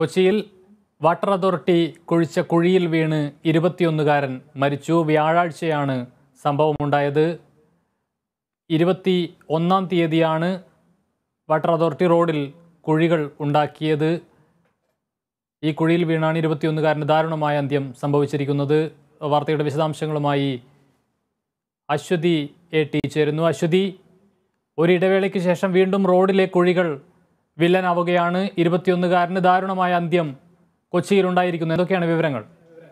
കൊച്ചിയിൽ water authority കുഴിച്ച കുഴിയിൽ വീണ് ഇരുപത്തിയൊന്നുകാരൻ മരിച്ചു വ്യാഴാഴ്ചയാണ് സംഭവമുണ്ടായത് ഇരുപത്തി ഒന്നാം തീയതിയാണ് വാട്ടർ അതോറിറ്റി റോഡിൽ കുഴികൾ ഉണ്ടാക്കിയത് ഈ കുഴിയിൽ വീണാണ് ഇരുപത്തിയൊന്നുകാരന് ദാരുണമായ അന്ത്യം സംഭവിച്ചിരിക്കുന്നത് വാർത്തയുടെ വിശദാംശങ്ങളുമായി അശ്വതി എ ടി ചേരുന്നു അശ്വതി ഒരിടവേളയ്ക്ക് ശേഷം വീണ്ടും റോഡിലെ കുഴികൾ വില്ലനാവുകയാണ് ഇരുപത്തിയൊന്നുകാരന് ദാരുണമായ അന്ത്യം കൊച്ചിയിലുണ്ടായിരിക്കുന്നു എന്തൊക്കെയാണ് വിവരങ്ങൾ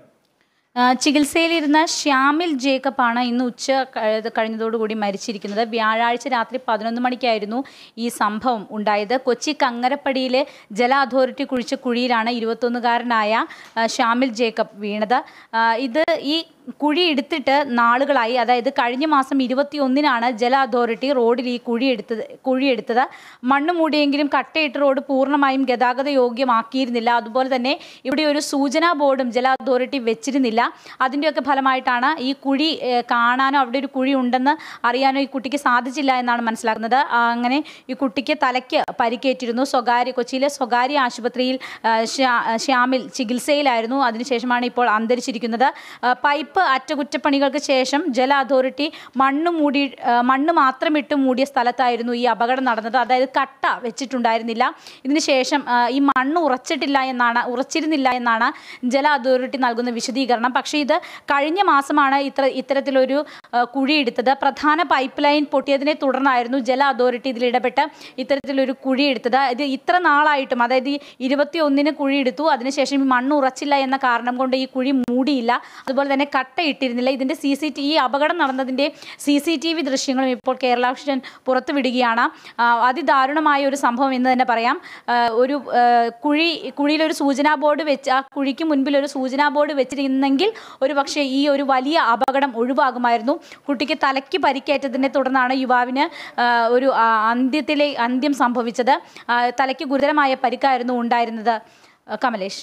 ആ, ചികിത്സയിലിരുന്ന ശ്യാമിൽ ജേക്കബാണ് ഇന്ന് ഉച്ച കഴി- കഴിഞ്ഞതോടുകൂടി മരിച്ചിരിക്കുന്നത് വ്യാഴാഴ്ച രാത്രി പതിനൊന്ന് മണിക്കായിരുന്നു ഈ സംഭവം ഉണ്ടായത് കൊച്ചി കങ്ങരപ്പടിയിലെ ജല അതോറിറ്റി കുഴിച്ച കുഴിയിലാണ് ഇരുപത്തൊന്നുകാരനായ ആ, ശ്യാമിൽ ജേക്കബ് വീണത് ആ, ഇത് ഈ കുഴി എടുത്തിട്ട് നാളുകളായി അതായത് കഴിഞ്ഞ മാസം ഇരുപത്തിയൊന്നിനാണ് ജല അതോറിറ്റി റോഡിൽ ഈ കുഴി എടുത്തത് കുഴി എടുത്തത് മണ്ണ് മൂടിയെങ്കിലും കട്ടയിട്ട് റോഡ് പൂർണ്ണമായും ഗതാഗത യോഗ്യമാക്കിയിരുന്നില്ല അതുപോലെ തന്നെ ഇവിടെ ഒരു സൂചനാ ബോർഡും ജല അതോറിറ്റി വെച്ചിരുന്നില്ല അതിൻ്റെയൊക്കെ ഫലമായിട്ടാണ് ഈ കുഴി ഏഹ്, കാണാനോ അവിടെ ഒരു കുഴി ഉണ്ടെന്ന് അറിയാനോ ഈ കുട്ടിക്ക് സാധിച്ചില്ല എന്നാണ് മനസ്സിലാക്കുന്നത് ആ, അങ്ങനെ ഈ കുട്ടിക്ക് തലയ്ക്ക് പരിക്കേറ്റിരുന്നു സ്വകാര്യ കൊച്ചിയിലെ സ്വകാര്യ ആശുപത്രിയിൽ ആ, ശ്യാ- ശ്യാമിൽ ചികിത്സയിലായിരുന്നു അതിനുശേഷമാണ് ഇപ്പോൾ അന്തരിച്ചിരിക്കുന്നത് ആ, പൈപ്പ് അറ്റകുറ്റപ്പണികൾക്ക് ശേഷം ജല അതോറിറ്റി മണ്ണ് മൂടി ആ, മണ്ണ് മാത്രം ഇട്ട് മൂടിയ സ്ഥലത്തായിരുന്നു ഈ അപകടം നടന്നത് അതായത് കട്ട വെച്ചിട്ടുണ്ടായിരുന്നില്ല ഇതിനുശേഷം ആ, ഈ മണ്ണ് ഉറച്ചിട്ടില്ല എന്നാണ് ഉറച്ചിരുന്നില്ല എന്നാണ് ജല അതോറിറ്റി നൽകുന്ന വിശദീകരണം പക്ഷേ ഇത് കഴിഞ്ഞ മാസമാണ് ഇത്ര ഇത്തരത്തിലൊരു ആ, കുഴിയെടുത്തത് പ്രധാന പൈപ്പ് ലൈൻ പൊട്ടിയതിനെ തുടർന്നായിരുന്നു ജല അതോറിറ്റി ഇതിൽ ഇടപെട്ട് ഇത്തരത്തിലൊരു കുഴിയെടുത്തത് ഇത് ഇത്ര നാളായിട്ടും അതായത് ഈ ഇരുപത്തി ഒന്നിന് കുഴിയെടുത്തു അതിനുശേഷം ഈ മണ്ണ് ഉറച്ചില്ല എന്ന കാരണം കൊണ്ട് ഈ കുഴി മൂടിയില്ല അതുപോലെ തന്നെ കട്ട ഇട്ടിരുന്നില്ല ഇതിൻ്റെ സി സി ടി ഈ അപകടം നടന്നതിൻ്റെ സി സി ടി വി ദൃശ്യങ്ങളും ഇപ്പോൾ കേരള വിഷൻ പുറത്തുവിടുകയാണ് ആ, അതിദാരുണമായ ഒരു സംഭവം എന്ന് തന്നെ പറയാം ആ, ഒരു ആ, കുഴി കുഴിയിലൊരു സൂചനാ ബോർഡ് വെച്ച് ആ കുഴിക്ക് മുൻപിൽ ഒരു സൂചനാ ബോർഡ് വെച്ചിരുന്നെങ്കിൽ ഒരു പക്ഷേ ഈ ഒരു വലിയ അപകടം ഒഴിവാകുമായിരുന്നു കുട്ടിക്ക് തലയ്ക്ക് പരിക്കേറ്റതിനെ തുടർന്നാണ് യുവാവിന് ആ, ഒരു ആ, അന്ത്യത്തിലെ അന്ത്യം സംഭവിച്ചത് ആ, തലയ്ക്ക് ഗുരുതരമായ പരിക്കായിരുന്നു ഉണ്ടായിരുന്നത് ആ, കമലേഷ്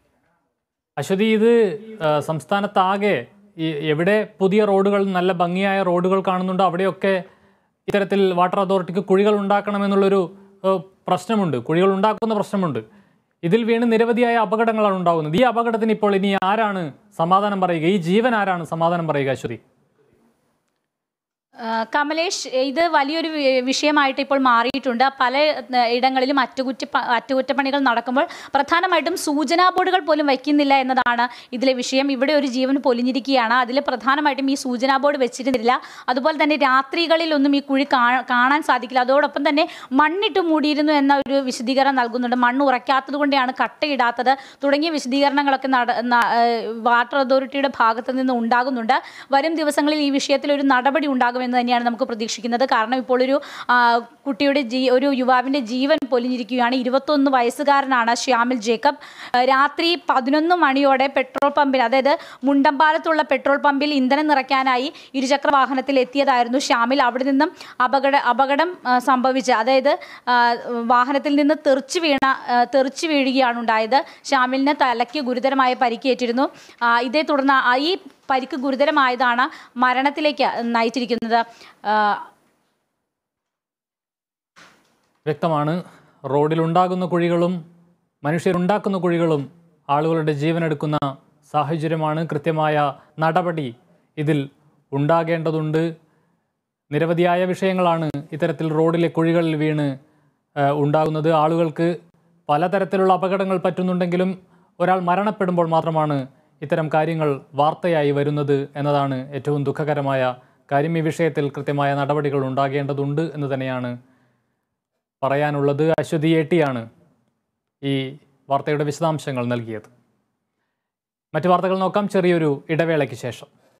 അശ്വതി ഇത് ആ, സംസ്ഥാനത്താകെ ഈ എവിടെ പുതിയ റോഡുകൾ നല്ല ഭംഗിയായ റോഡുകൾ കാണുന്നുണ്ടോ അവിടെയൊക്കെ ഇത്തരത്തിൽ വാട്ടർ അതോറിറ്റിക്ക് കുഴികൾ ഉണ്ടാക്കണമെന്നുള്ളൊരു ആ, പ്രശ്നമുണ്ട് കുഴികൾ ഉണ്ടാക്കുന്ന പ്രശ്നമുണ്ട് ഇതിൽ വീണ് നിരവധിയായ അപകടങ്ങളാണ് ഉണ്ടാകുന്നത് ഈ അപകടത്തിന് ഇപ്പോൾ ഇനി ആരാണ് സമാധാനം പറയുക ഈ ജീവൻ ആരാണ് സമാധാനം പറയുക അശ്വതി ആ, കമലേഷ് ഇത് വലിയൊരു വി- വിഷയമായിട്ട് ഇപ്പോൾ മാറിയിട്ടുണ്ട് പല ആ, ഇടങ്ങളിലും അറ്റകുറ്റ അറ്റകുറ്റപ്പണികൾ നടക്കുമ്പോൾ പ്രധാനമായിട്ടും സൂചനാ ബോർഡുകൾ പോലും വയ്ക്കുന്നില്ല എന്നതാണ് ഇതിലെ വിഷയം ഇവിടെ ഒരു ജീവൻ പൊലിഞ്ഞിരിക്കുകയാണ് അതിൽ പ്രധാനമായിട്ടും ഈ സൂചനാ ബോർഡ് വെച്ചിരുന്നില്ല അതുപോലെ തന്നെ രാത്രികളിലൊന്നും ഈ കുഴി കാ- കാണാൻ സാധിക്കില്ല അതോടൊപ്പം തന്നെ മണ്ണിട്ട് മൂടിയിരുന്നു എന്ന ഒരു വിശദീകരണം നൽകുന്നുണ്ട് മണ്ണ് ഉറയ്ക്കാത്തത് കൊണ്ടാണ് കട്ടയിടാത്തത് തുടങ്ങിയ വിശദീകരണങ്ങളൊക്കെ നട ന- ആ, വാട്ടർ അതോറിറ്റിയുടെ ഭാഗത്ത് നിന്ന് ഉണ്ടാകുന്നുണ്ട് വരും ദിവസങ്ങളിൽ ഈ വിഷയത്തിൽ ഒരു നടപടി ഉണ്ടാകുമെന്ന് തന്നെയാണ് നമുക്ക് പ്രതീക്ഷിക്കുന്നത് കാരണം ഇപ്പോൾ ഒരു ആ, കുട്ടിയുടെ ജീ ഒരു യുവാവിൻ്റെ ജീവൻ പൊലിഞ്ഞിരിക്കുകയാണ് ഇരുപത്തൊന്ന് വയസ്സുകാരനാണ് ശ്യാമിൽ ജേക്കബ് ആ, രാത്രി പതിനൊന്ന് മണിയോടെ പെട്രോൾ പമ്പിൽ അതായത് മുണ്ടമ്പാലത്തുള്ള പെട്രോൾ പമ്പിൽ ഇന്ധനം നിറയ്ക്കാനായി ഇരുചക്ര വാഹനത്തിൽ എത്തിയതായിരുന്നു ശ്യാമിൽ അവിടെ നിന്നും അപകട അപകടം ആ, സംഭവിച്ച് അതായത് ആ, വാഹനത്തിൽ നിന്ന് തെറിച്ചു വീണ ആ, തെറിച്ചു വീഴുകയാണ് ഉണ്ടായത് ശ്യാമിലിന് തലയ്ക്ക് ഗുരുതരമായ പരിക്കേറ്റിരുന്നു ആ, ഇതേ തുടർന്ന് ആ ഈ പരിക്ക് ഗുരുതരമായതാണ് മരണത്തിലേക്ക് നയിച്ചിരിക്കുന്നത് ആ, വ്യക്തമാണ് റോഡിലുണ്ടാകുന്ന കുഴികളും മനുഷ്യരുണ്ടാക്കുന്ന കുഴികളും ആളുകളുടെ ജീവനെടുക്കുന്ന സാഹചര്യമാണ് കൃത്യമായ നടപടി ഇതിൽ ഉണ്ടാകേണ്ടതുണ്ട് നിരവധിയായ വിഷയങ്ങളാണ് ഇത്തരത്തിൽ റോഡിലെ കുഴികളിൽ വീണ് ആ, ഉണ്ടാകുന്നത് ആളുകൾക്ക് പലതരത്തിലുള്ള അപകടങ്ങൾ പറ്റുന്നുണ്ടെങ്കിലും ഒരാൾ മരണപ്പെടുമ്പോൾ മാത്രമാണ് ഇത്തരം കാര്യങ്ങൾ വാർത്തയായി വരുന്നത് എന്നതാണ് ഏറ്റവും ദുഃഖകരമായ കാര്യം ഈ വിഷയത്തിൽ കൃത്യമായ നടപടികൾ ഉണ്ടാകേണ്ടതുണ്ട് എന്ന് തന്നെയാണ് പറയാനുള്ളത് അശ്വതി ഏട്ടിയാണ് ഈ വാർത്തയുടെ വിശദാംശങ്ങൾ നൽകിയത് മറ്റു വാർത്തകൾ നോക്കാം ചെറിയൊരു ഇടവേളയ്ക്ക് ശേഷം